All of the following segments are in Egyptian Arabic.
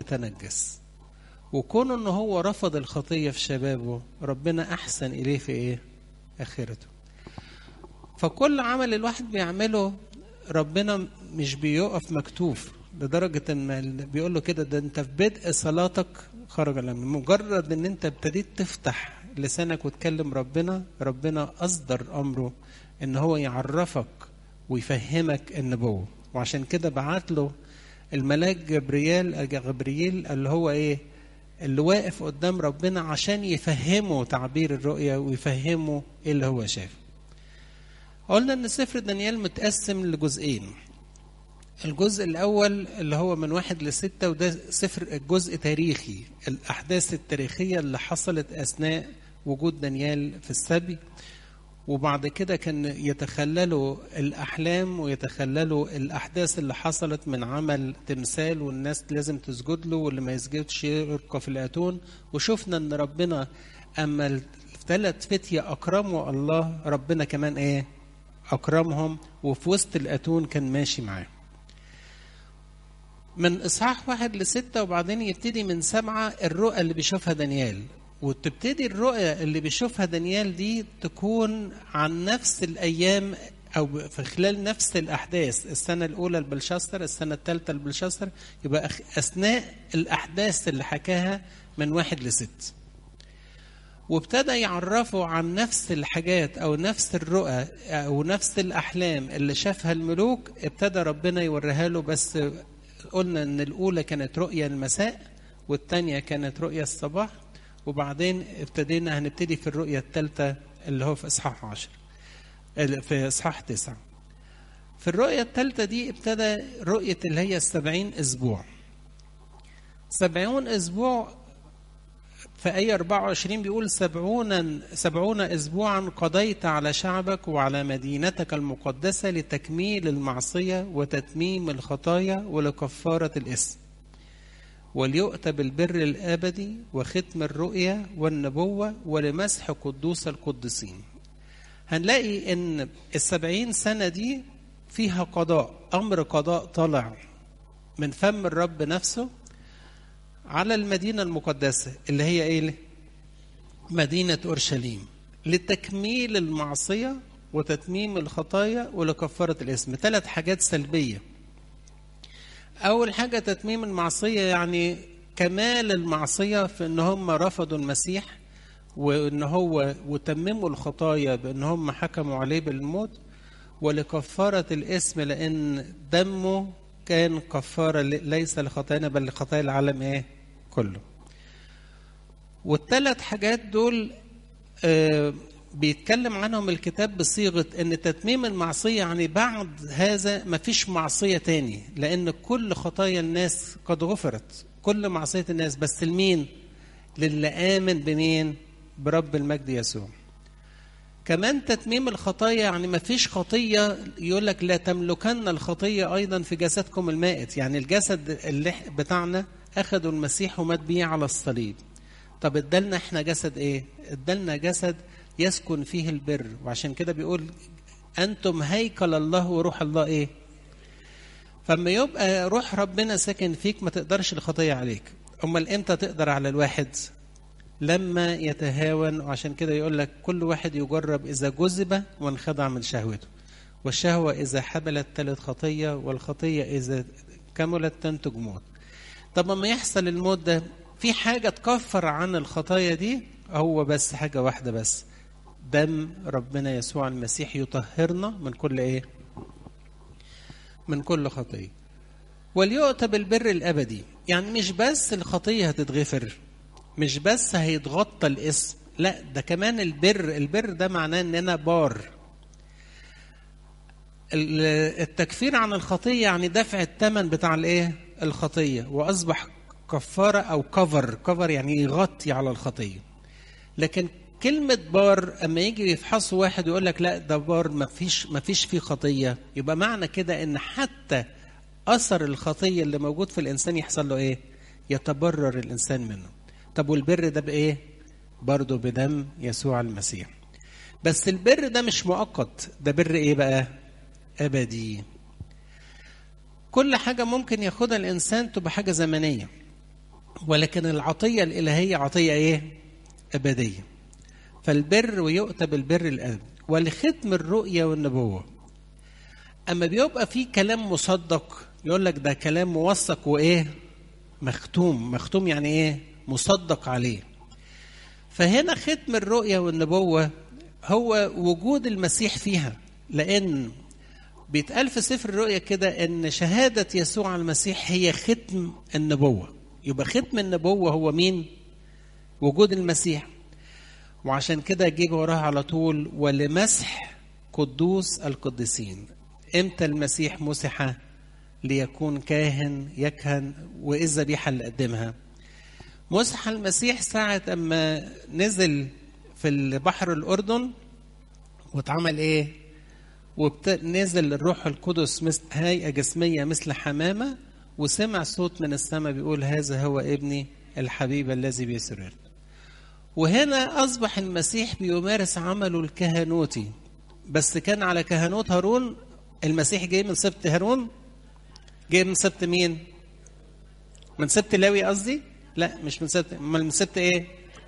متنجس وكونه ان هو رفض الخطية في شبابه ربنا احسن اليه في ايه اخرته فكل عمل الواحد بيعمله ربنا مش بيقف مكتوف لدرجة ان بيقول له كده ده انت في بدء صلاتك خرج الامر مجرد ان انت ابتديت تفتح لسانك وتكلم ربنا ربنا اصدر امره ان هو يعرفك ويفهمك النبوة وعشان كده بعت له الملاك جبريل جبريل اللي هو ايه اللي واقف قدام ربنا عشان يفهمه تعبير الرؤيا ويفهمه ايه اللي هو شافه قلنا ان سفر دانيال متقسم لجزئين الجزء الأول اللي هو من واحد لستة وده سفر الجزء تاريخي الأحداث التاريخية اللي حصلت أثناء وجود دانيال في السبي وبعد كده كان يتخللوا الأحلام ويتخللوا الأحداث اللي حصلت من عمل تمثال والناس لازم تسجد له واللي ما يسجدش يرقى في الأتون وشفنا إن ربنا أما الثلاث فتية أكرموا الله ربنا كمان إيه أكرمهم وفي وسط الأتون كان ماشي معاهم من إصحاح واحد لستة وبعدين يبتدي من سبعة الرؤى اللي بيشوفها دانيال وتبتدي الرؤية اللي بيشوفها دانيال دي تكون عن نفس الأيام أو في خلال نفس الأحداث السنة الأولى لبلشاستر السنة الثالثة لبلشاستر يبقى أثناء الأحداث اللي حكاها من واحد لست وابتدى يعرفوا عن نفس الحاجات او نفس الرؤى او نفس الاحلام اللي شافها الملوك ابتدى ربنا يوريها له بس قلنا ان الاولى كانت رؤيا المساء والثانيه كانت رؤيا الصباح وبعدين ابتدينا هنبتدي في الرؤيا الثالثه اللي هو في اصحاح 10 في اصحاح 9 في الرؤيا الثالثه دي ابتدى رؤيه اللي هي السبعين اسبوع سبعون اسبوع في آية 24 بيقول سبعون سبعون أسبوعا قضيت على شعبك وعلى مدينتك المقدسة لتكميل المعصية وتتميم الخطايا ولكفارة الإثم وليؤتى بالبر الأبدي وختم الرؤيا والنبوة ولمسح قدوس القدسين هنلاقي إن السبعين سنة دي فيها قضاء أمر قضاء طالع من فم الرب نفسه على المدينة المقدسة اللي هي ايه مدينة أورشليم لتكميل المعصية وتتميم الخطايا ولكفارة الاسم ثلاث حاجات سلبية أول حاجة تتميم المعصية يعني كمال المعصية في إن هم رفضوا المسيح وإن هو وتمموا الخطايا بإن هم حكموا عليه بالموت ولكفارة الاسم لأن دمه كان كفارة ليس لخطايانا بل لخطايا العالم إيه؟ كله والثلاث حاجات دول آه بيتكلم عنهم الكتاب بصيغة ان تتميم المعصية يعني بعد هذا ما فيش معصية تاني لان كل خطايا الناس قد غفرت كل معصية الناس بس لمين للي آمن بمين برب المجد يسوع كمان تتميم الخطايا يعني ما فيش خطية يقول لك لا تملكن الخطية أيضا في جسدكم المائت يعني الجسد اللي بتاعنا أخذوا المسيح ومات بيه على الصليب طب ادالنا احنا جسد ايه ادالنا جسد يسكن فيه البر وعشان كده بيقول أنتم هيكل الله وروح الله ايه فما يبقى روح ربنا ساكن فيك ما تقدرش الخطية عليك أمال إمتى تقدر على الواحد لما يتهاون وعشان كده يقول لك كل واحد يجرب إذا جذب وانخدع من شهوته والشهوة إذا حبلت تلت خطية والخطية إذا كملت تنتج موت طب ما يحصل الموت ده في حاجة تكفر عن الخطايا دي هو بس حاجة واحدة بس دم ربنا يسوع المسيح يطهرنا من كل ايه من كل خطية وليؤتى بالبر الأبدي يعني مش بس الخطية هتتغفر مش بس هيتغطى الاسم لا ده كمان البر البر ده معناه ان انا بار التكفير عن الخطية يعني دفع الثمن بتاع الايه الخطية واصبح كفارة او كفر كفر يعني يغطي على الخطية لكن كلمة بار اما يجي يفحصوا واحد يقول لك لا ده بار ما فيش ما فيش فيه خطية يبقى معنى كده ان حتى اثر الخطية اللي موجود في الانسان يحصل له ايه يتبرر الانسان منه طب والبر ده بايه برضه بدم يسوع المسيح بس البر ده مش مؤقت ده بر ايه بقى ابدي كل حاجه ممكن ياخدها الانسان تبقى حاجه زمنيه ولكن العطية الإلهية عطية إيه؟ أبدية فالبر ويؤتى بالبر الأبدي ولختم الرؤية والنبوة أما بيبقى في كلام مصدق يقول لك ده كلام موثق وإيه؟ مختوم مختوم يعني إيه؟ مصدق عليه فهنا ختم الرؤية والنبوة هو وجود المسيح فيها لأن بيتقال في سفر الرؤيا كده ان شهاده يسوع المسيح هي ختم النبوه يبقى ختم النبوه هو مين وجود المسيح وعشان كده جه وراها على طول ولمسح قدوس القديسين امتى المسيح مسح ليكون كاهن يكهن وايه الذبيحه اللي قدمها مسح المسيح ساعه اما نزل في البحر الاردن واتعمل ايه ونزل الروح القدس مثل هيئة جسمية مثل حمامة وسمع صوت من السماء بيقول هذا هو ابني الحبيب الذي بيسرر وهنا أصبح المسيح بيمارس عمله الكهنوتي بس كان على كهنوت هارون المسيح جاي من سبت هارون جاي من سبت مين من سبت لاوي قصدي لا مش من سبت امال من سبت ايه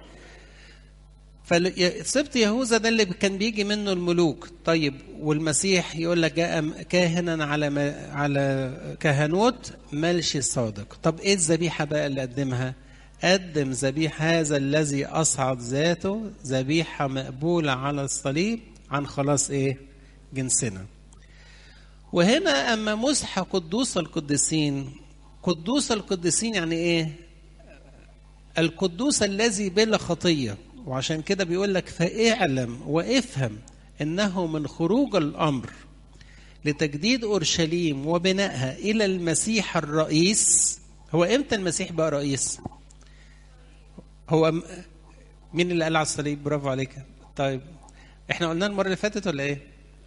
فسبت يهوذا ده اللي كان بيجي منه الملوك طيب والمسيح يقول لك جاء كاهنا على ما على كهنوت ملش الصادق طب ايه الذبيحه بقى اللي قدمها قدم ذبيح هذا الذي اصعد ذاته ذبيحه مقبوله على الصليب عن خلاص ايه جنسنا وهنا اما مسح قدوس القديسين قدوس القديسين يعني ايه القدوس الذي بلا خطيه وعشان كده بيقول لك فاعلم وافهم انه من خروج الامر لتجديد اورشليم وبنائها الى المسيح الرئيس هو امتى المسيح بقى رئيس؟ هو مين اللي قال على الصليب برافو عليك طيب احنا قلنا المره اللي فاتت ولا ايه؟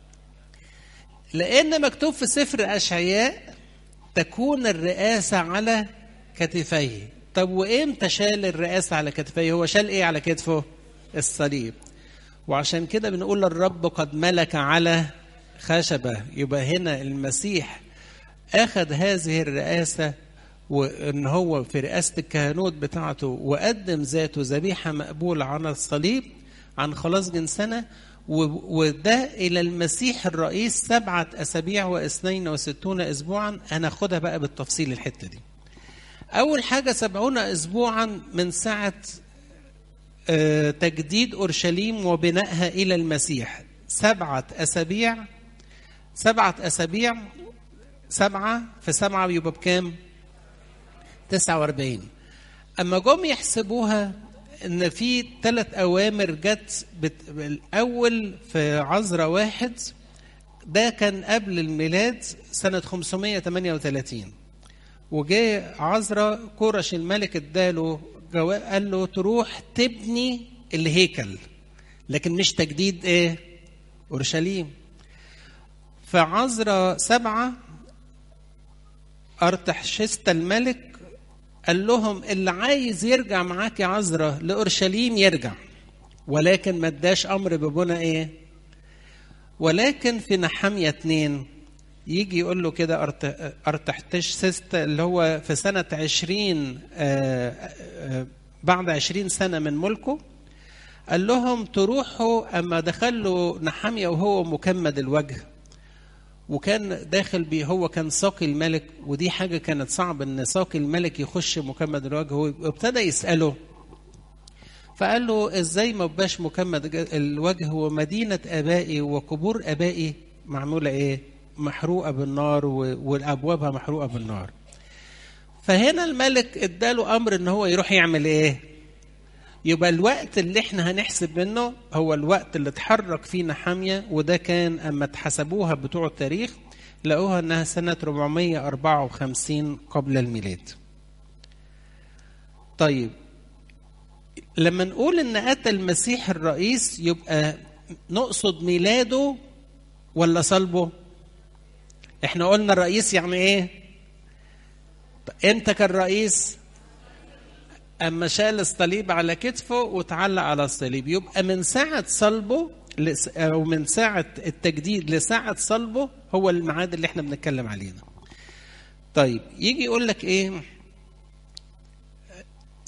لان مكتوب في سفر اشعياء تكون الرئاسه على كتفيه طب وامتى شال الرئاسة على كتفيه هو شال ايه على كتفه الصليب وعشان كده بنقول الرب قد ملك على خشبة يبقى هنا المسيح أخذ هذه الرئاسة وإن هو في رئاسة الكهنوت بتاعته وقدم ذاته ذبيحة مقبولة على الصليب عن خلاص جنسنا وده إلى المسيح الرئيس سبعة أسابيع واثنين وستون أسبوعا هناخدها بقى بالتفصيل الحتة دي أول حاجة سبعون أسبوعا من ساعة تجديد أورشليم وبنائها إلى المسيح سبعة أسابيع سبعة أسابيع سبعة في سبعة يبقى بكام؟ تسعة وأربعين أما جم يحسبوها إن في ثلاث أوامر جت بت... الأول في عذراء واحد ده كان قبل الميلاد سنة 538 وجاء عذراء كورش الملك اداله قال له تروح تبني الهيكل لكن مش تجديد ايه اورشليم فعذراء سبعة أرتحشست الملك قال لهم اللي عايز يرجع معاك يا عذراء لأورشليم يرجع ولكن ما اداش أمر ببنى إيه ولكن في نحمية اتنين يجي يقول له كده أرتحتش سست اللي هو في سنة عشرين بعد عشرين سنة من ملكه قال لهم تروحوا أما دخلوا نحمية وهو مكمد الوجه وكان داخل بيه هو كان ساقي الملك ودي حاجة كانت صعب إن ساقي الملك يخش مكمد الوجه وابتدى يسأله فقال له ازاي ما بقاش مكمد الوجه ومدينة آبائي وقبور آبائي معمولة ايه؟ محروقه بالنار والابوابها محروقه بالنار فهنا الملك اداله امر ان هو يروح يعمل ايه يبقى الوقت اللي احنا هنحسب منه هو الوقت اللي اتحرك فيه نحامية وده كان اما اتحسبوها بتوع التاريخ لقوها انها سنة 454 قبل الميلاد طيب لما نقول ان اتى المسيح الرئيس يبقى نقصد ميلاده ولا صلبه احنا قلنا الرئيس يعني ايه امتى كان رئيس اما شال الصليب على كتفه وتعلق على الصليب يبقى من ساعه صلبه او من ساعه التجديد لساعه صلبه هو الميعاد اللي احنا بنتكلم عليه طيب يجي يقول لك ايه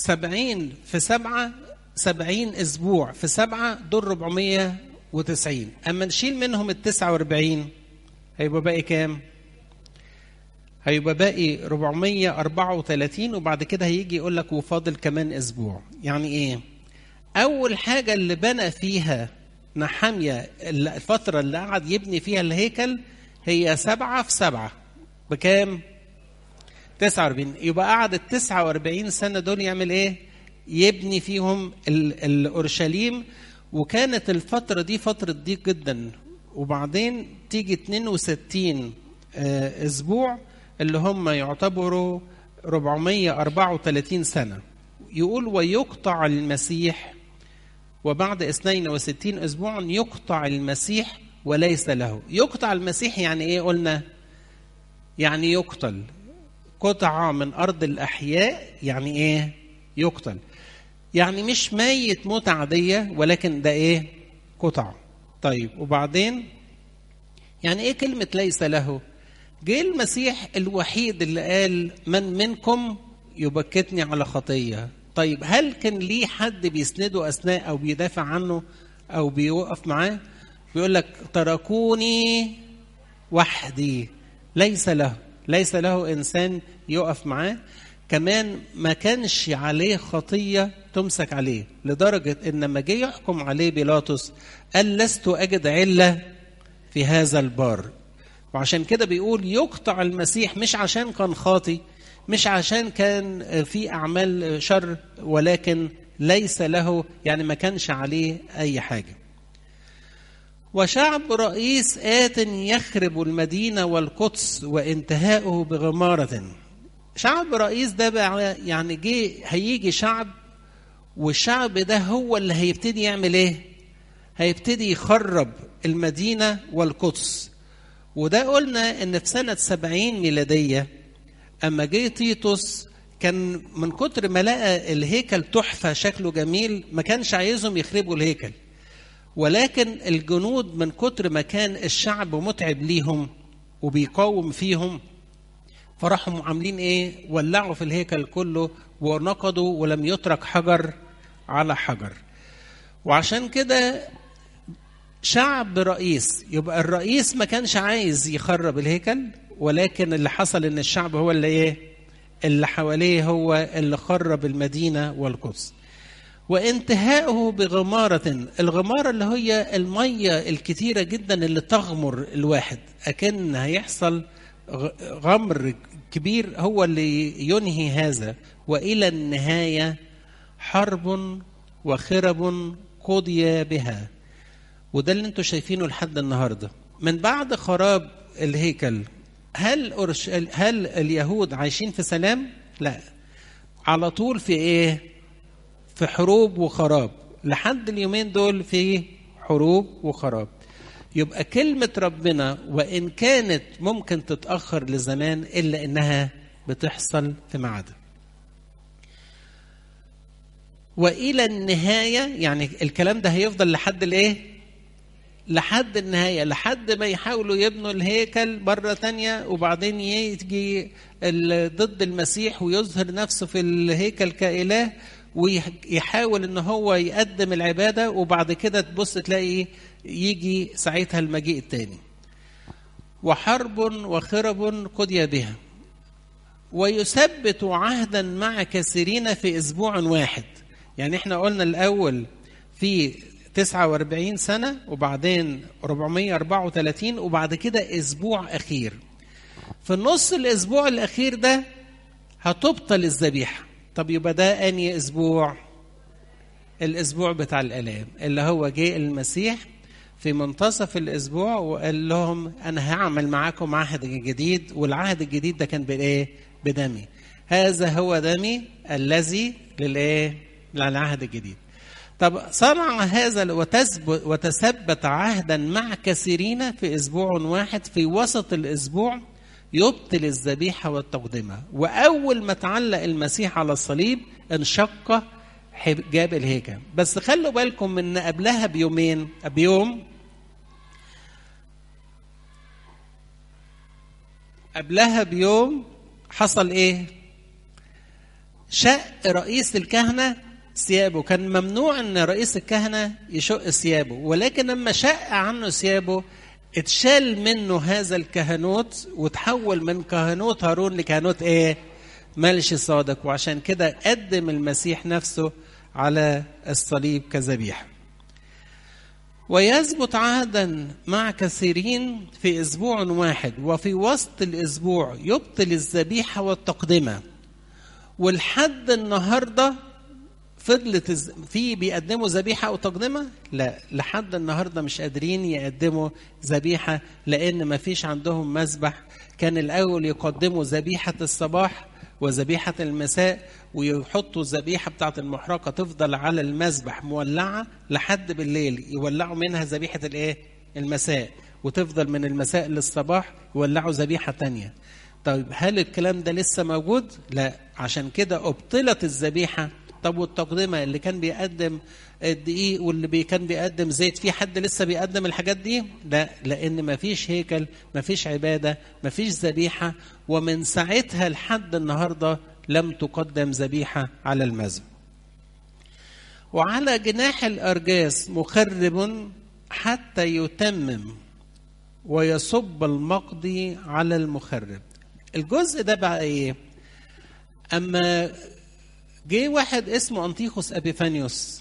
سبعين في سبعة سبعين أسبوع في سبعة دول ربعمية وتسعين أما نشيل منهم التسعة واربعين هيبقى باقي كام؟ هيبقى باقي 434 وبعد كده هيجي يقول لك وفاضل كمان اسبوع يعني ايه اول حاجه اللي بنى فيها نحاميه الفتره اللي قعد يبني فيها الهيكل هي سبعة في سبعة بكام 49 يبقى قعد ال 49 سنه دول يعمل ايه يبني فيهم الاورشليم وكانت الفتره دي فتره ضيق جدا وبعدين تيجي 62 اسبوع اللي هم يعتبروا 434 سنة يقول ويقطع المسيح وبعد 62 أسبوعا يقطع المسيح وليس له يقطع المسيح يعني إيه قلنا يعني يقتل قطعة من أرض الأحياء يعني إيه يقتل يعني مش ميت موت عادية ولكن ده إيه قطع طيب وبعدين يعني إيه كلمة ليس له جه المسيح الوحيد اللي قال من منكم يبكتني على خطيه طيب هل كان ليه حد بيسنده اثناء او بيدافع عنه او بيوقف معاه بيقول لك تركوني وحدي ليس له ليس له انسان يقف معاه كمان ما كانش عليه خطيه تمسك عليه لدرجه ان لما جه يحكم عليه بيلاطس قال لست اجد عله في هذا البار وعشان كده بيقول يقطع المسيح مش عشان كان خاطي مش عشان كان في اعمال شر ولكن ليس له يعني ما كانش عليه اي حاجه وشعب رئيس آت يخرب المدينة والقدس وانتهاؤه بغمارة شعب رئيس ده بقى يعني جه هيجي شعب والشعب ده هو اللي هيبتدي يعمل ايه هيبتدي يخرب المدينة والقدس وده قلنا ان في سنة سبعين ميلادية اما جه تيتوس كان من كتر ما لقى الهيكل تحفة شكله جميل ما كانش عايزهم يخربوا الهيكل ولكن الجنود من كتر ما كان الشعب متعب ليهم وبيقاوم فيهم فراحوا عاملين ايه ولعوا في الهيكل كله ونقضوا ولم يترك حجر على حجر وعشان كده شعب رئيس يبقى الرئيس ما كانش عايز يخرب الهيكل ولكن اللي حصل ان الشعب هو اللي ايه اللي حواليه هو اللي خرب المدينه والقدس وانتهاؤه بغمارة الغمارة اللي هي المية الكتيرة جدا اللي تغمر الواحد أكن هيحصل غمر كبير هو اللي ينهي هذا وإلى النهاية حرب وخرب قضي بها وده اللي انتم شايفينه لحد النهارده من بعد خراب الهيكل هل أرش... هل اليهود عايشين في سلام؟ لا على طول في ايه؟ في حروب وخراب لحد اليومين دول في حروب وخراب يبقى كلمة ربنا وإن كانت ممكن تتأخر لزمان إلا إنها بتحصل في ميعادها وإلى النهاية يعني الكلام ده هيفضل لحد الإيه؟ لحد النهاية لحد ما يحاولوا يبنوا الهيكل مرة تانية وبعدين يجي ضد المسيح ويظهر نفسه في الهيكل كإله ويحاول ان هو يقدم العباده وبعد كده تبص تلاقي يجي ساعتها المجيء الثاني وحرب وخرب قضي بها ويثبت عهدا مع كثيرين في اسبوع واحد يعني احنا قلنا الاول في 49 سنه وبعدين 434 وبعد كده اسبوع اخير في النص الاسبوع الاخير ده هتبطل الذبيحه طب يبقى ده اني اسبوع الاسبوع بتاع الالام اللي هو جه المسيح في منتصف الاسبوع وقال لهم انا هعمل معاكم عهد جديد والعهد الجديد ده كان بالايه بدمي هذا هو دمي الذي للايه للعهد الجديد طب صنع هذا وتثبت وتثبت عهدا مع كثيرين في اسبوع واحد في وسط الاسبوع يبطل الذبيحة والتقدمة وأول ما تعلق المسيح على الصليب انشق حجاب الهيكل بس خلوا بالكم من قبلها بيومين بيوم قبلها بيوم حصل ايه شق رئيس الكهنة ثيابه كان ممنوع ان رئيس الكهنة يشق ثيابه ولكن لما شق عنه ثيابه اتشال منه هذا الكهنوت وتحول من كهنوت هارون لكهنوت ايه ملش صادق وعشان كده قدم المسيح نفسه على الصليب كذبيحه ويثبت عهدا مع كثيرين في اسبوع واحد وفي وسط الاسبوع يبطل الذبيحه والتقدمه ولحد النهارده فضلت في بيقدموا ذبيحه او تقدمه؟ لا لحد النهارده مش قادرين يقدموا ذبيحه لان ما فيش عندهم مذبح كان الاول يقدموا ذبيحه الصباح وذبيحة المساء ويحطوا الذبيحة بتاعة المحرقة تفضل على المذبح مولعة لحد بالليل يولعوا منها ذبيحة الايه؟ المساء وتفضل من المساء للصباح يولعوا ذبيحة تانية طيب هل الكلام ده لسه موجود؟ لا عشان كده أبطلت الذبيحة طب والتقدمة اللي كان بيقدم الدقيق واللي بي كان بيقدم زيت في حد لسه بيقدم الحاجات دي لا لان ما فيش هيكل ما فيش عباده ما فيش ذبيحه ومن ساعتها لحد النهارده لم تقدم ذبيحه على المذبح وعلى جناح الارجاس مخرب حتى يتمم ويصب المقضي على المخرب الجزء ده بقى ايه اما جه واحد اسمه انطيخوس ابيفانيوس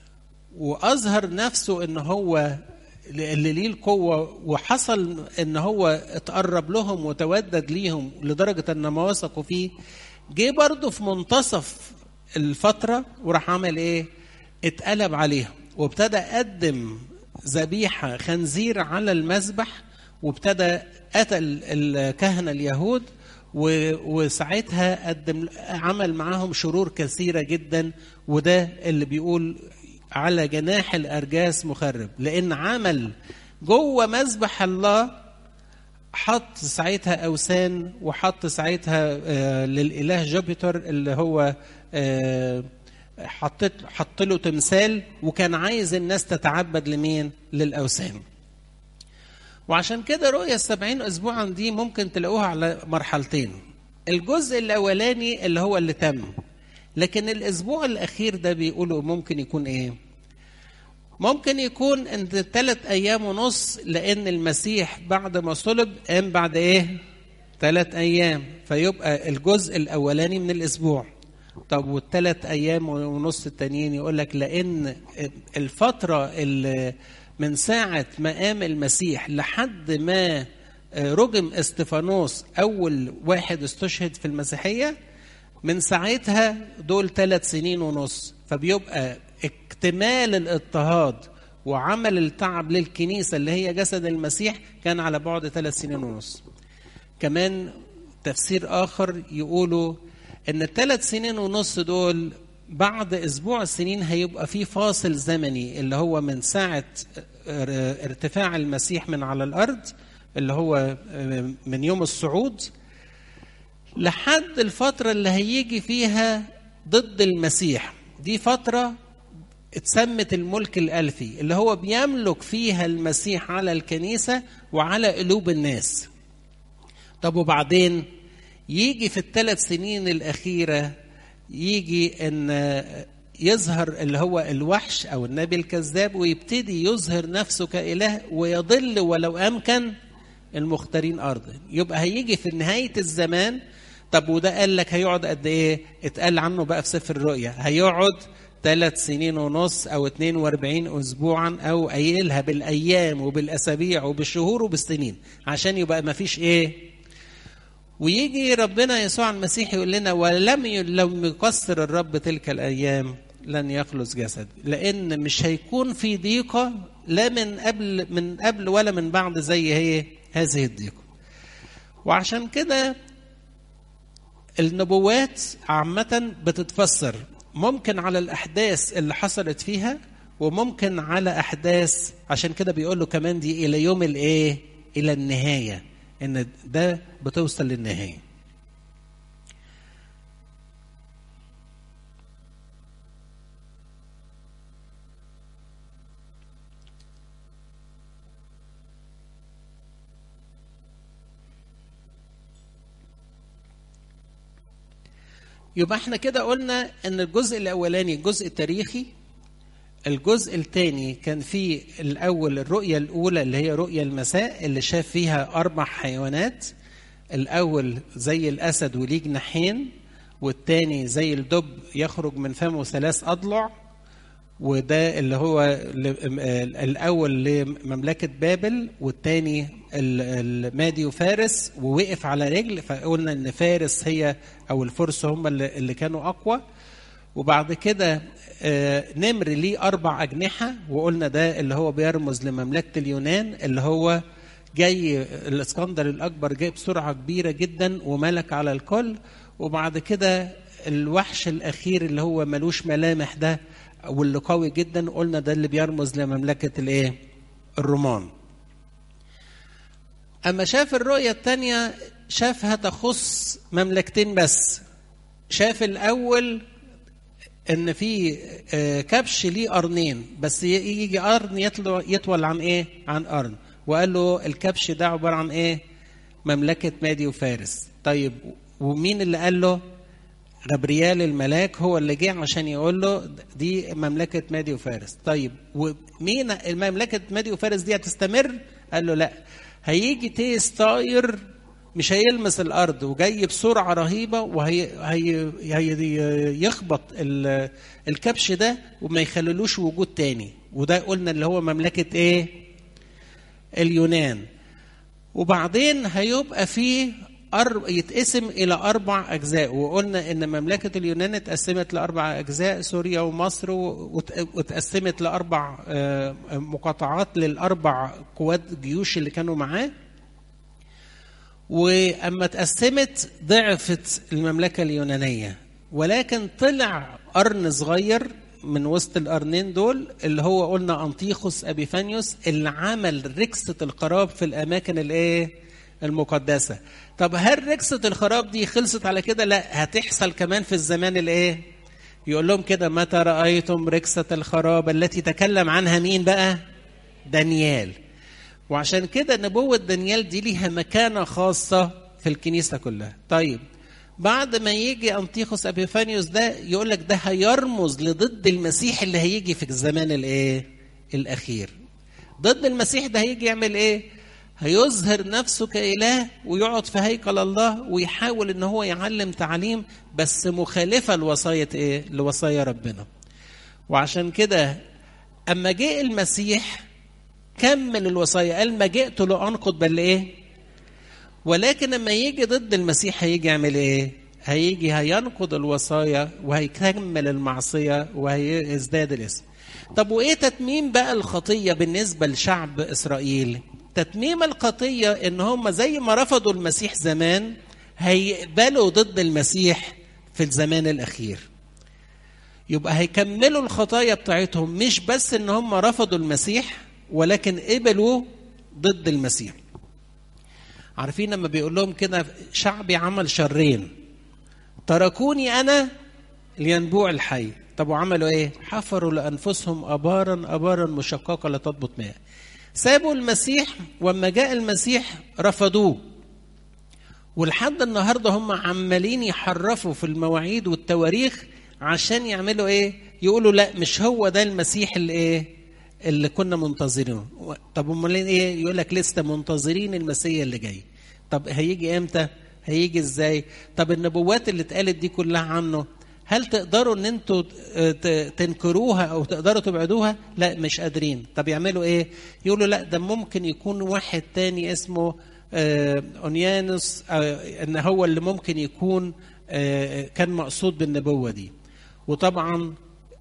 واظهر نفسه ان هو اللي ليه القوه وحصل ان هو اتقرب لهم وتودد ليهم لدرجه ان ما وثقوا فيه جه برضه في منتصف الفتره وراح عمل ايه؟ اتقلب عليهم وابتدى قدم ذبيحه خنزير على المذبح وابتدى قتل الكهنه اليهود وساعتها قدم عمل معاهم شرور كثيره جدا وده اللي بيقول على جناح الارجاس مخرب لان عمل جوه مذبح الله حط ساعتها اوثان وحط ساعتها آه للاله جوبيتر اللي هو آه حطت حط له تمثال وكان عايز الناس تتعبد لمين؟ للاوثان. وعشان كده رؤية السبعين أسبوعا دي ممكن تلاقوها على مرحلتين الجزء الأولاني اللي هو اللي تم لكن الأسبوع الأخير ده بيقولوا ممكن يكون إيه ممكن يكون ان ثلاث ايام ونص لان المسيح بعد ما صلب قام بعد ايه ثلاث ايام فيبقى الجزء الاولاني من الاسبوع طب والثلاث ايام ونص التانيين يقول لك لان الفتره اللي من ساعه ما قام المسيح لحد ما رجم استفانوس اول واحد استشهد في المسيحيه من ساعتها دول ثلاث سنين ونص فبيبقى اكتمال الاضطهاد وعمل التعب للكنيسة اللي هي جسد المسيح كان على بعد ثلاث سنين ونص كمان تفسير آخر يقولوا أن الثلاث سنين ونص دول بعد أسبوع السنين هيبقى في فاصل زمني اللي هو من ساعة ارتفاع المسيح من على الأرض اللي هو من يوم الصعود لحد الفترة اللي هيجي فيها ضد المسيح دي فترة اتسمت الملك الألفي اللي هو بيملك فيها المسيح على الكنيسة وعلى قلوب الناس طب وبعدين يجي في الثلاث سنين الأخيرة يجي أن يظهر اللي هو الوحش أو النبي الكذاب ويبتدي يظهر نفسه كإله ويضل ولو أمكن المختارين أرضا يبقى هيجي في نهاية الزمان طب وده قال لك هيقعد قد إيه اتقال عنه بقى في سفر الرؤيا هيقعد ثلاث سنين ونص او 42 اسبوعا او قايلها بالايام وبالاسابيع وبالشهور وبالسنين عشان يبقى ما فيش ايه ويجي ربنا يسوع المسيح يقول لنا ولم لم يقصر الرب تلك الايام لن يخلص جسد لان مش هيكون في ضيقه لا من قبل من قبل ولا من بعد زي هي هذه الضيقه وعشان كده النبوات عامة بتتفسر ممكن على الأحداث اللي حصلت فيها وممكن على أحداث عشان كده بيقول له كمان دي إلى يوم الإيه؟ إلى النهاية إن ده بتوصل للنهاية يبقى احنا كده قلنا ان الجزء الاولاني الجزء التاريخي الجزء الثاني كان فيه الاول الرؤيه الاولى اللي هي رؤيه المساء اللي شاف فيها اربع حيوانات الاول زي الاسد وليه جناحين والتاني زي الدب يخرج من فمه ثلاث اضلع وده اللي هو الاول لمملكه بابل والتاني المادي وفارس ووقف على رجل فقلنا ان فارس هي او الفرس هم اللي كانوا اقوى وبعد كده نمر ليه اربع اجنحه وقلنا ده اللي هو بيرمز لمملكه اليونان اللي هو جاي الاسكندر الاكبر جاي بسرعه كبيره جدا وملك على الكل وبعد كده الوحش الاخير اللي هو ملوش ملامح ده واللي قوي جدا قلنا ده اللي بيرمز لمملكه الايه الرومان اما شاف الرؤيه الثانيه شافها تخص مملكتين بس شاف الاول ان في كبش ليه قرنين بس يجي قرن يطول عن ايه عن قرن وقال له الكبش ده عباره عن ايه مملكه مادي وفارس طيب ومين اللي قال له غبريال الملاك هو اللي جه عشان يقول له دي مملكه مادي وفارس طيب ومين المملكه مادي وفارس دي هتستمر قال له لا هيجي تيس طاير مش هيلمس الارض وجاي بسرعه رهيبه وهي هي هي يخبط الكبش ده وما يخللوش وجود تاني وده قلنا اللي هو مملكه ايه اليونان وبعدين هيبقى فيه أرب... يتقسم إلى أربع أجزاء وقلنا إن مملكة اليونان اتقسمت لأربع أجزاء سوريا ومصر واتقسمت لأربع مقاطعات للأربع قوات الجيوش اللي كانوا معاه وأما اتقسمت ضعفت المملكة اليونانية ولكن طلع قرن صغير من وسط القرنين دول اللي هو قلنا أنطيخوس أبيفانيوس اللي عمل ركسة القراب في الأماكن الإيه؟ المقدسة طب هل ركسة الخراب دي خلصت على كده لا هتحصل كمان في الزمان الايه يقول لهم كده متى رأيتم ركسة الخراب التي تكلم عنها مين بقى دانيال وعشان كده نبوة دانيال دي ليها مكانة خاصة في الكنيسة كلها طيب بعد ما يجي أنطيخوس أبيفانيوس ده يقول لك ده هيرمز لضد المسيح اللي هيجي في الزمان الايه الأخير ضد المسيح ده هيجي يعمل ايه هيظهر نفسه كإله ويقعد في هيكل الله ويحاول ان هو يعلم تعليم بس مخالفة لوصاية ايه؟ لوصايا ربنا. وعشان كده اما جاء المسيح كمل الوصايا قال ما جئت لأنقض بل ايه؟ ولكن لما يجي ضد المسيح هيجي يعمل ايه؟ هيجي هينقض الوصايا وهيكمل المعصية وهيزداد الاسم. طب وايه تتميم بقى الخطية بالنسبة لشعب اسرائيل؟ تتميم الخطية ان هم زي ما رفضوا المسيح زمان هيقبلوا ضد المسيح في الزمان الاخير يبقى هيكملوا الخطايا بتاعتهم مش بس ان هم رفضوا المسيح ولكن قبلوا ضد المسيح عارفين لما بيقول لهم كده شعبي عمل شرين تركوني انا لينبوع الحي طب وعملوا ايه حفروا لانفسهم ابارا ابارا مشققه لا تضبط ماء سابوا المسيح وما جاء المسيح رفضوه ولحد النهارده هم عمالين يحرفوا في المواعيد والتواريخ عشان يعملوا ايه يقولوا لا مش هو ده المسيح اللي ايه اللي كنا منتظرينه طب امال ايه يقول لك لسه منتظرين المسيح اللي جاي طب هيجي امتى هيجي ازاي طب النبوات اللي اتقالت دي كلها عنه هل تقدروا ان انتوا تنكروها او تقدروا تبعدوها لا مش قادرين طب يعملوا ايه يقولوا لا ده ممكن يكون واحد تاني اسمه اونيانوس ان هو اللي ممكن يكون كان مقصود بالنبوه دي وطبعا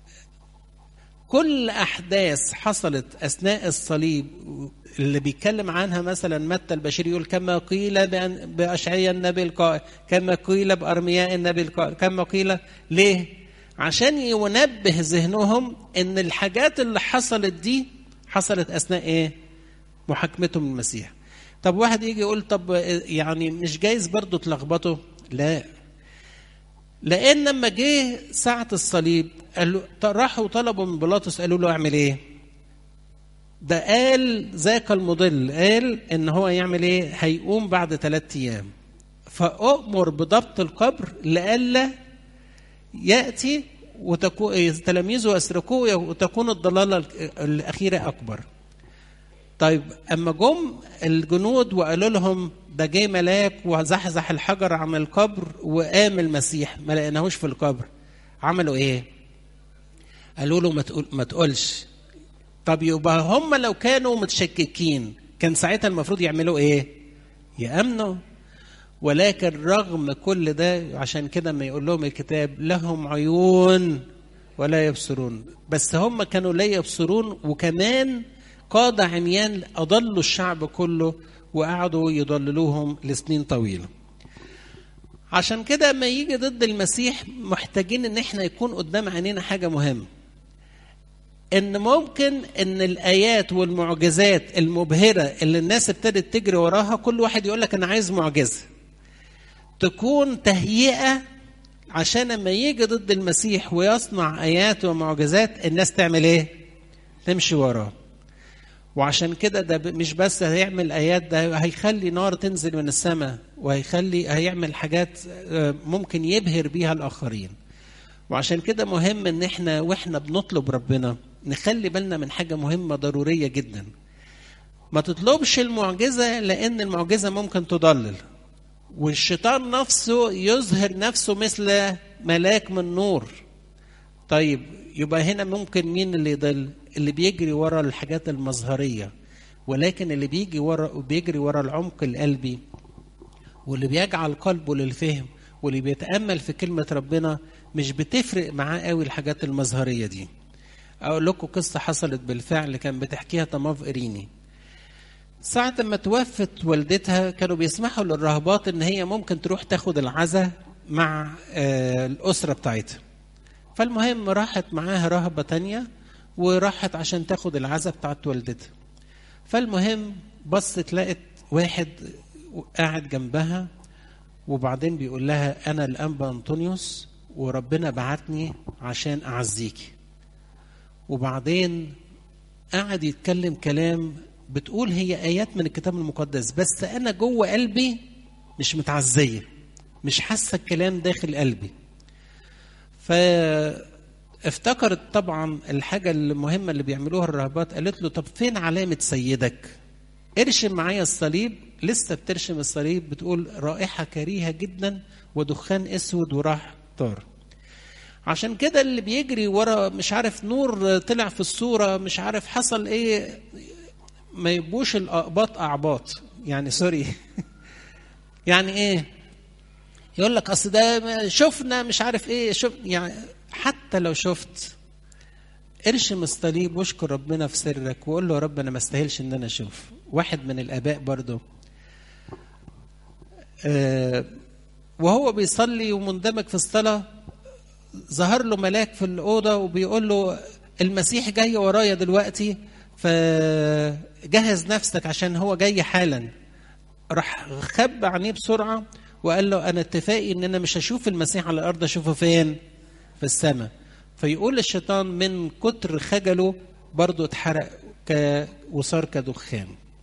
كل احداث حصلت اثناء الصليب اللي بيتكلم عنها مثلا متى البشير يقول كما قيل باشعياء النبي القائل كما قيل بارمياء النبي القائل كما قيل ليه عشان ينبه ذهنهم ان الحاجات اللي حصلت دي حصلت اثناء ايه محاكمتهم المسيح طب واحد يجي يقول طب يعني مش جايز برضه تلخبطوا لا لان لما جه ساعه الصليب قالوا راحوا طلبوا من بيلاطس قالوا له اعمل ايه ده قال ذاك المضل قال ان هو يعمل ايه هيقوم بعد ثلاثة ايام فأؤمر بضبط القبر لئلا ياتي وتكون تلاميذه يسرقوه وتكون الضلاله الاخيره اكبر طيب اما جم الجنود وقالوا لهم ده جه ملاك وزحزح الحجر عن القبر وقام المسيح ما لقيناهوش في القبر عملوا ايه قالوا له ما تقول ما تقولش طب يبقى هم لو كانوا متشككين كان ساعتها المفروض يعملوا ايه يامنوا ولكن رغم كل ده عشان كده ما يقول لهم الكتاب لهم عيون ولا يبصرون بس هم كانوا لا يبصرون وكمان قاد عميان أضلوا الشعب كله وقعدوا يضللوهم لسنين طويلة عشان كده ما يجي ضد المسيح محتاجين ان احنا يكون قدام عينينا حاجة مهمة ان ممكن ان الايات والمعجزات المبهرة اللي الناس ابتدت تجري وراها كل واحد يقول لك انا عايز معجزة تكون تهيئة عشان لما يجي ضد المسيح ويصنع ايات ومعجزات الناس تعمل ايه تمشي وراه وعشان كده ده مش بس هيعمل ايات ده هيخلي نار تنزل من السماء وهيخلي هيعمل حاجات ممكن يبهر بيها الاخرين وعشان كده مهم ان احنا واحنا بنطلب ربنا نخلي بالنا من حاجه مهمه ضروريه جدا ما تطلبش المعجزه لان المعجزه ممكن تضلل والشيطان نفسه يظهر نفسه مثل ملاك من نور طيب يبقى هنا ممكن مين اللي يضل اللي بيجري ورا الحاجات المظهريه ولكن اللي بيجي ورا بيجري ورا العمق القلبي واللي بيجعل قلبه للفهم واللي بيتامل في كلمه ربنا مش بتفرق معاه قوي الحاجات المظهريه دي اقول لكم قصه حصلت بالفعل كان بتحكيها طماف اريني ساعة ما توفت والدتها كانوا بيسمحوا للرهبات ان هي ممكن تروح تاخد العزاء مع الأسرة بتاعتها فالمهم راحت معاها رهبة تانية وراحت عشان تاخد العزاء بتاعت والدتها فالمهم بصت لقت واحد قاعد جنبها وبعدين بيقول لها انا الانبا انطونيوس وربنا بعتني عشان اعزيكي وبعدين قعد يتكلم كلام بتقول هي ايات من الكتاب المقدس بس انا جوه قلبي مش متعزيه مش حاسه الكلام داخل قلبي فافتكرت طبعا الحاجه المهمه اللي بيعملوها الرهبات قالت له طب فين علامه سيدك ارشم معايا الصليب لسه بترشم الصليب بتقول رائحه كريهه جدا ودخان اسود وراح طار عشان كده اللي بيجري ورا مش عارف نور طلع في الصوره مش عارف حصل ايه ما يبقوش الاقباط اعباط يعني سوري يعني ايه يقول لك اصل ده شفنا مش عارف ايه شوف يعني حتى لو شفت ارشم الصليب واشكر ربنا في سرك وقول له يا رب انا ما استاهلش ان انا اشوف واحد من الاباء برضه آه وهو بيصلي ومندمج في الصلاه ظهر له ملاك في الاوضه وبيقول له المسيح جاي ورايا دلوقتي فجهز نفسك عشان هو جاي حالا راح خب عينيه بسرعه وقال له انا اتفاقي ان انا مش هشوف المسيح على الارض اشوفه فين في السماء فيقول الشيطان من كتر خجله برضه اتحرق ك... وصار كدخان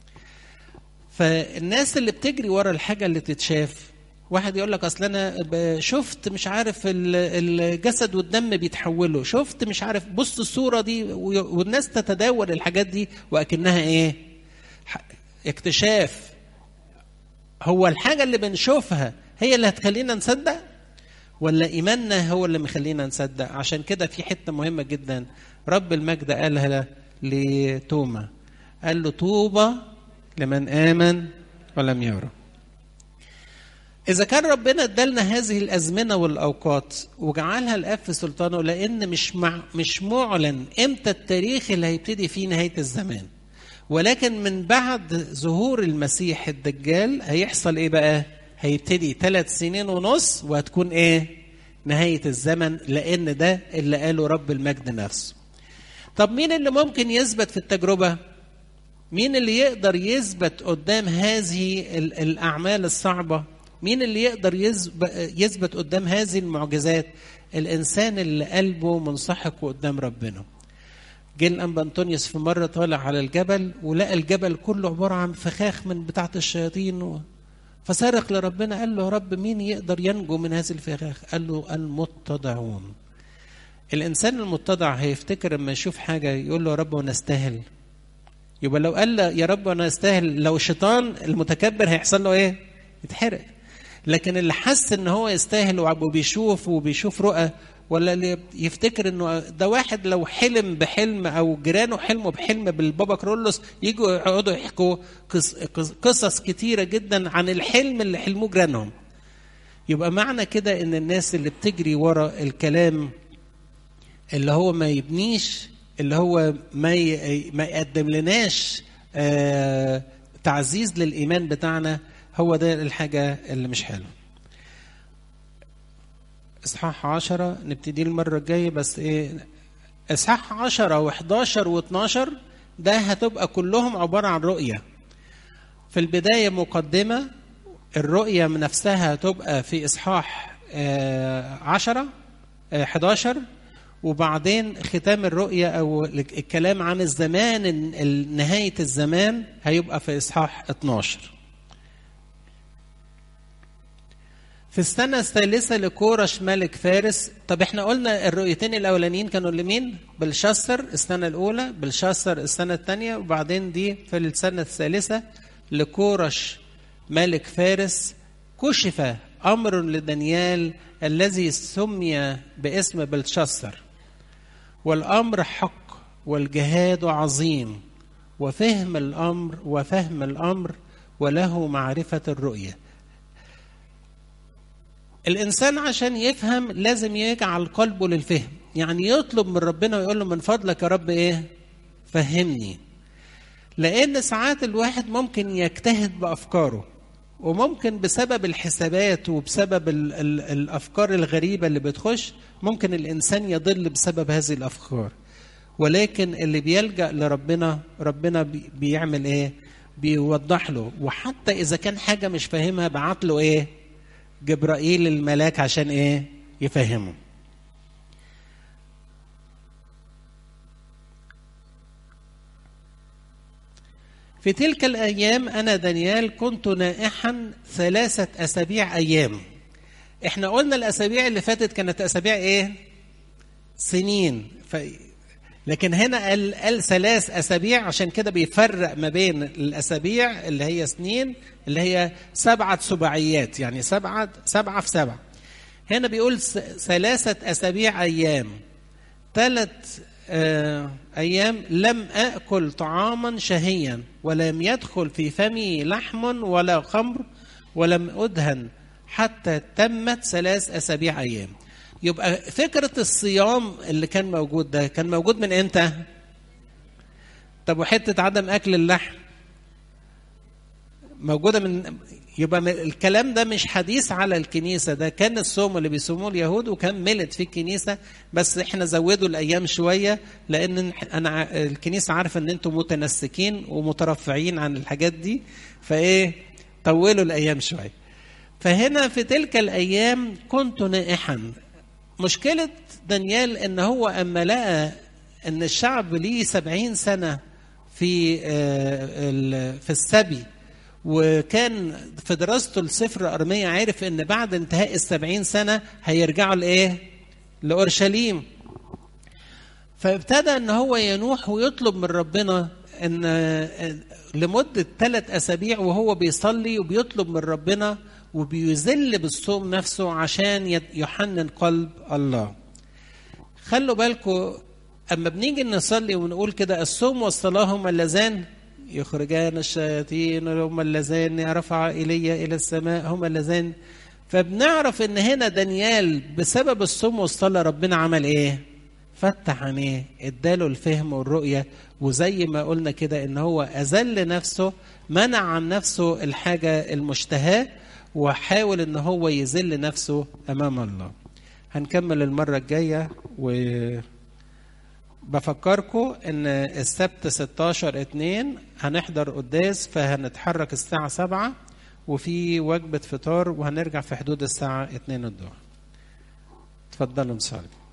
فالناس اللي بتجري ورا الحاجه اللي تتشاف واحد يقول لك اصل انا شفت مش عارف الجسد والدم بيتحولوا شفت مش عارف بص الصوره دي والناس تتداول الحاجات دي واكنها ايه اكتشاف هو الحاجه اللي بنشوفها هي اللي هتخلينا نصدق ولا ايماننا هو اللي مخلينا نصدق عشان كده في حته مهمه جدا رب المجد قالها لتوما قال له طوبى لمن امن ولم يرى إذا كان ربنا ادالنا هذه الأزمنة والأوقات وجعلها الآب في سلطانه لأن مش مع مش معلن إمتى التاريخ اللي هيبتدي فيه نهاية الزمان ولكن من بعد ظهور المسيح الدجال هيحصل إيه بقى؟ هيبتدي ثلاث سنين ونص وهتكون إيه؟ نهاية الزمن لأن ده اللي قاله رب المجد نفسه. طب مين اللي ممكن يثبت في التجربة؟ مين اللي يقدر يثبت قدام هذه الأعمال الصعبة مين اللي يقدر يثبت قدام هذه المعجزات الانسان اللي قلبه منسحق قدام ربنا جه الانبا انطونيوس في مره طالع على الجبل ولقى الجبل كله عباره عن فخاخ من بتاعه الشياطين و... فصرخ لربنا قال له يا رب مين يقدر ينجو من هذه الفخاخ قال له المتضعون الانسان المتضع هيفتكر لما يشوف حاجه يقول له يا رب وانا استاهل يبقى لو قال يا رب وانا استاهل لو شيطان المتكبر هيحصل له ايه يتحرق لكن اللي حس ان هو يستاهل وبيشوف وبيشوف رؤى ولا اللي يفتكر انه ده واحد لو حلم بحلم او جيرانه حلموا بحلم بالبابا كرولوس يجوا يقعدوا يحكوا قصص كتيره جدا عن الحلم اللي حلموه جيرانهم يبقى معنى كده ان الناس اللي بتجري ورا الكلام اللي هو ما يبنيش اللي هو ما ما يقدم لناش آه تعزيز للايمان بتاعنا هو ده الحاجه اللي مش حلوه اصحاح عشرة نبتدي المرة الجاية بس ايه اصحاح عشرة و11 و12 ده هتبقى كلهم عبارة عن رؤية في البداية مقدمة الرؤية من نفسها هتبقى في اصحاح آه عشرة آه 11 وبعدين ختام الرؤية أو الكلام عن الزمان نهاية الزمان هيبقى في إصحاح 12 في السنة الثالثة لكورش ملك فارس طب احنا قلنا الرؤيتين الأولانيين كانوا لمين؟ بلشسر السنة الأولى بلشسر السنة الثانية وبعدين دي في السنة الثالثة لكورش ملك فارس كشف أمر لدانيال الذي سمي باسم بلشسر والأمر حق والجهاد عظيم وفهم الأمر وفهم الأمر وله معرفة الرؤية الإنسان عشان يفهم لازم يجعل قلبه للفهم يعني يطلب من ربنا ويقول له من فضلك يا رب إيه فهمني لأن ساعات الواحد ممكن يجتهد بأفكاره وممكن بسبب الحسابات وبسبب ال ال الافكار الغريبه اللي بتخش ممكن الانسان يضل بسبب هذه الافكار ولكن اللي بيلجا لربنا ربنا بي بيعمل ايه بيوضح له وحتى اذا كان حاجه مش فاهمها بعت له ايه جبرائيل الملاك عشان ايه يفهمه في تلك الأيام أنا دانيال كنت نائحا ثلاثة أسابيع أيام إحنا قلنا الأسابيع اللي فاتت كانت أسابيع إيه؟ سنين ف... لكن هنا قال, قال ثلاث أسابيع عشان كده بيفرق ما بين الأسابيع اللي هي سنين اللي هي سبعة سباعيات يعني سبعة سبعة في سبعة هنا بيقول ثلاثة أسابيع أيام ثلاث أيام لم أكل طعاما شهيا ولم يدخل في فمي لحم ولا خمر ولم أدهن حتى تمت ثلاث أسابيع أيام يبقى فكرة الصيام اللي كان موجود ده كان موجود من إمتى؟ طب وحتة عدم أكل اللحم موجودة من يبقى الكلام ده مش حديث على الكنيسة ده كان الصوم اللي بيصوموه اليهود وكان ملت في الكنيسة بس احنا زودوا الأيام شوية لأن أنا الكنيسة عارفة إن أنتم متنسكين ومترفعين عن الحاجات دي فإيه طولوا الأيام شوية فهنا في تلك الأيام كنت نائحا مشكلة دانيال إن هو أما لقى إن الشعب ليه سبعين سنة في في السبي وكان في دراسته لسفر أرمية عارف إن بعد انتهاء السبعين سنة هيرجعوا لإيه؟ لأورشليم فابتدى إن هو ينوح ويطلب من ربنا إن لمدة ثلاث أسابيع وهو بيصلي وبيطلب من ربنا وبيذل بالصوم نفسه عشان يحنن قلب الله خلوا بالكم أما بنيجي نصلي ونقول كده الصوم والصلاة هما اللذان يخرجان الشياطين هم اللذان رفع إلي إلى السماء هم اللذان فبنعرف ان هنا دانيال بسبب الصوم والصلاة ربنا عمل ايه فتح عينيه اداله الفهم والرؤية وزي ما قلنا كده ان هو اذل نفسه منع عن نفسه الحاجة المشتهاة وحاول ان هو يذل نفسه امام الله هنكمل المرة الجاية و بفكركم ان السبت 16 2 هنحضر قداس فهنتحرك الساعة 7 وفي وجبة فطار وهنرجع في حدود الساعة 2 الظهر. اتفضلوا نصلي.